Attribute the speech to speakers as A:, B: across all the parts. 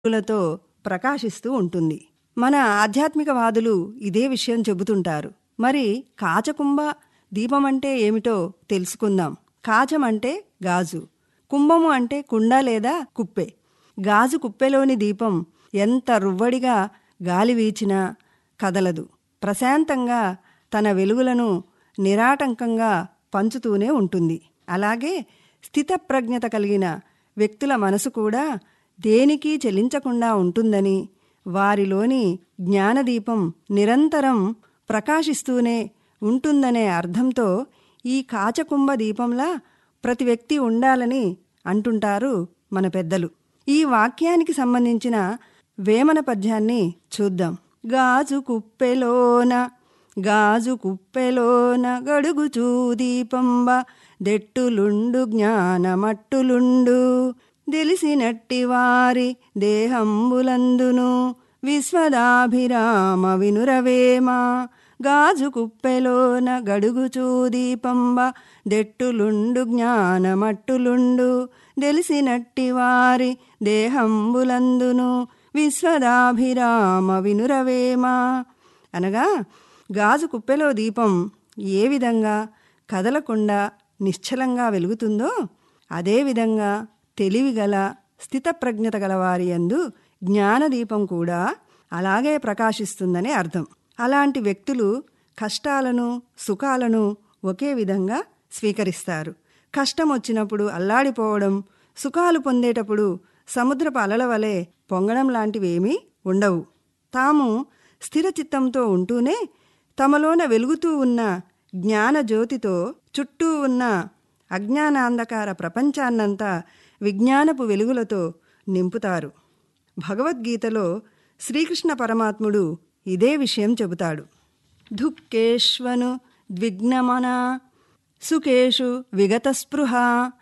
A: లతో ప్రకాశిస్తూ ఉంటుంది మన ఆధ్యాత్మికవాదులు ఇదే విషయం చెబుతుంటారు మరి కాచకుంభ దీపం అంటే ఏమిటో తెలుసుకుందాం కాచం అంటే గాజు కుంభము అంటే కుండ లేదా కుప్పె గాజు కుప్పెలోని దీపం ఎంత రువ్వడిగా గాలి వీచినా కదలదు ప్రశాంతంగా తన వెలుగులను నిరాటంకంగా పంచుతూనే ఉంటుంది అలాగే స్థితప్రజ్ఞత కలిగిన వ్యక్తుల మనసు కూడా దేనికి చెలించకుండా ఉంటుందని వారిలోని జ్ఞానదీపం నిరంతరం ప్రకాశిస్తూనే ఉంటుందనే అర్థంతో ఈ కాచకుంభ దీపంలా ప్రతి వ్యక్తి ఉండాలని అంటుంటారు మన పెద్దలు ఈ వాక్యానికి సంబంధించిన వేమన పద్యాన్ని చూద్దాం గాజు కుప్పెలోన గాజు కుప్పెలోన గడుగుచూ దీపంబ దెట్టులుండు జ్ఞానమట్టులుండు తెలిసినట్టి వారి దేహంబులందును విశ్వదాభిరామ వినురవేమ గాజు కుప్పెలోన గడుగుచూ దీపంబ దెట్టులుండు జ్ఞానమట్టులుండు తెలిసినట్టి వారి దేహంబులందును విశ్వదాభిరామ వినురవేమ అనగా గాజు కుప్పెలో దీపం ఏ విధంగా కదలకుండా నిశ్చలంగా వెలుగుతుందో అదేవిధంగా తెలివిగల స్థితప్రజ్ఞత గలవారి యందు జ్ఞానదీపం కూడా అలాగే ప్రకాశిస్తుందని అర్థం అలాంటి వ్యక్తులు కష్టాలను సుఖాలను ఒకే విధంగా స్వీకరిస్తారు కష్టం వచ్చినప్పుడు అల్లాడిపోవడం సుఖాలు పొందేటప్పుడు సముద్రపు అలల వలె పొంగడం లాంటివేమీ ఉండవు తాము స్థిరచిత్తంతో ఉంటూనే తమలోన వెలుగుతూ ఉన్న జ్ఞానజ్యోతితో చుట్టూ ఉన్న అజ్ఞానాంధకార ప్రపంచాన్నంతా విజ్ఞానపు వెలుగులతో నింపుతారు భగవద్గీతలో శ్రీకృష్ణ పరమాత్ముడు ఇదే విషయం చెబుతాడు దుఃఖేష్వను ద్విగ్నమన సుఖేషు విగతస్పృహ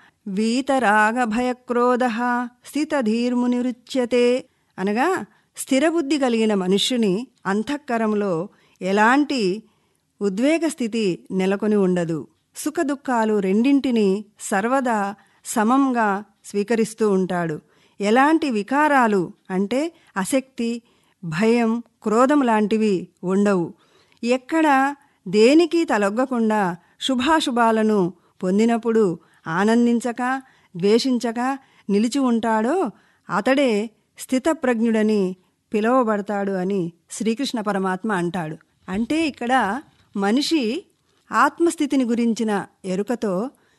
A: వీతరాగభయక్రోధ స్థితధీర్మునిరుచ్యతే అనగా స్థిరబుద్ధి కలిగిన మనుష్యుని అంతఃకరంలో ఎలాంటి ఉద్వేగ స్థితి నెలకొని ఉండదు సుఖదుఖాలు రెండింటినీ సర్వదా సమంగా స్వీకరిస్తూ ఉంటాడు ఎలాంటి వికారాలు అంటే అశక్తి భయం క్రోధం లాంటివి ఉండవు ఎక్కడ దేనికి తలొగ్గకుండా శుభాశుభాలను పొందినప్పుడు ఆనందించక ద్వేషించక నిలిచి ఉంటాడో అతడే స్థితప్రజ్ఞుడని పిలువబడతాడు అని శ్రీకృష్ణ పరమాత్మ అంటాడు అంటే ఇక్కడ మనిషి ఆత్మస్థితిని గురించిన ఎరుకతో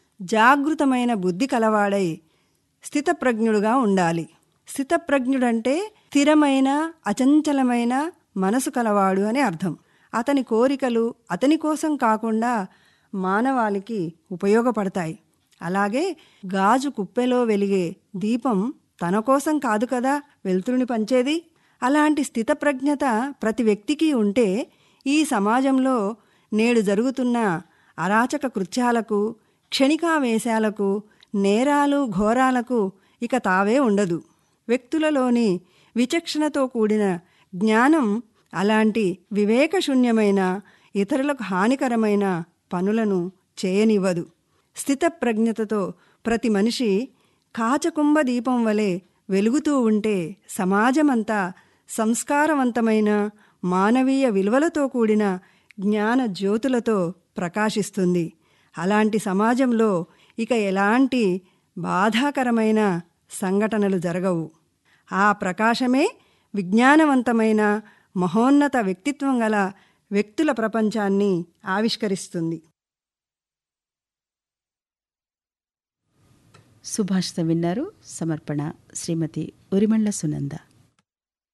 A: జాగృతమైన బుద్ధి కలవాడై స్థితప్రజ్ఞుడుగా ఉండాలి స్థితప్రజ్ఞుడంటే స్థిరమైన అచంచలమైన మనసు కలవాడు అని అర్థం అతని కోరికలు అతని కోసం కాకుండా మానవాళికి ఉపయోగపడతాయి అలాగే గాజు కుప్పెలో వెలిగే దీపం తన కోసం కాదు కదా వెలుతురుని పంచేది అలాంటి స్థితప్రజ్ఞత ప్రతి వ్యక్తికి ఉంటే ఈ సమాజంలో నేడు జరుగుతున్న అరాచక కృత్యాలకు క్షణికావేశాలకు నేరాలు ఘోరాలకు ఇక తావే ఉండదు వ్యక్తులలోని విచక్షణతో కూడిన జ్ఞానం అలాంటి వివేకశూన్యమైన ఇతరులకు హానికరమైన పనులను చేయనివ్వదు స్థితప్రజ్ఞతతో ప్రతి మనిషి కాచకుంభ దీపం వలె వెలుగుతూ ఉంటే సమాజమంతా సంస్కారవంతమైన మానవీయ విలువలతో కూడిన జ్ఞాన జ్యోతులతో ప్రకాశిస్తుంది అలాంటి సమాజంలో ఇక ఎలాంటి బాధాకరమైన సంఘటనలు జరగవు ఆ ప్రకాశమే విజ్ఞానవంతమైన మహోన్నత వ్యక్తిత్వం గల వ్యక్తుల ప్రపంచాన్ని ఆవిష్కరిస్తుంది
B: సుభాషితం విన్నారు సమర్పణ శ్రీమతి ఉరిమండ్ల సునంద